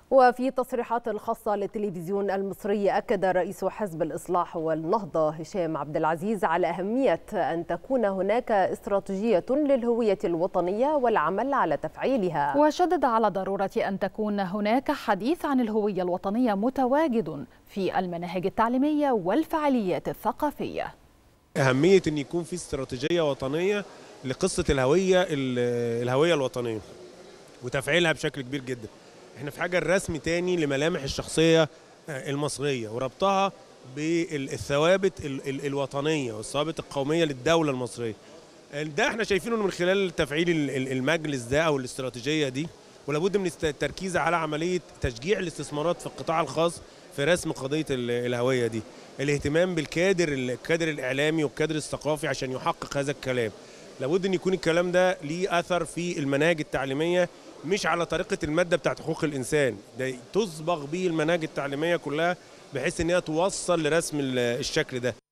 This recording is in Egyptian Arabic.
وفي تصريحات خاصة للتلفزيون المصري أكد رئيس حزب الإصلاح والنهضة هشام عبد العزيز على أهمية أن تكون هناك استراتيجية للهوية الوطنية والعمل على تفعيلها وشدد على ضرورة أن تكون هناك حديث عن الهوية الوطنية متواجد في المناهج التعليمية والفعاليات الثقافية أهمية أن يكون في استراتيجية وطنية لقصة الهوية الهوية الوطنية وتفعيلها بشكل كبير جدا احنا في حاجه الرسم تاني لملامح الشخصيه المصريه وربطها بالثوابت الوطنيه والثوابت القوميه للدوله المصريه ده احنا شايفينه من خلال تفعيل المجلس ده او الاستراتيجيه دي ولابد من التركيز على عمليه تشجيع الاستثمارات في القطاع الخاص في رسم قضيه الهويه دي الاهتمام بالكادر الكادر الاعلامي والكادر الثقافي عشان يحقق هذا الكلام لابد ان يكون الكلام ده ليه اثر في المناهج التعليميه مش على طريقه الماده بتاعت حقوق الانسان ده تصبغ به المناهج التعليميه كلها بحيث ان هي توصل لرسم الشكل ده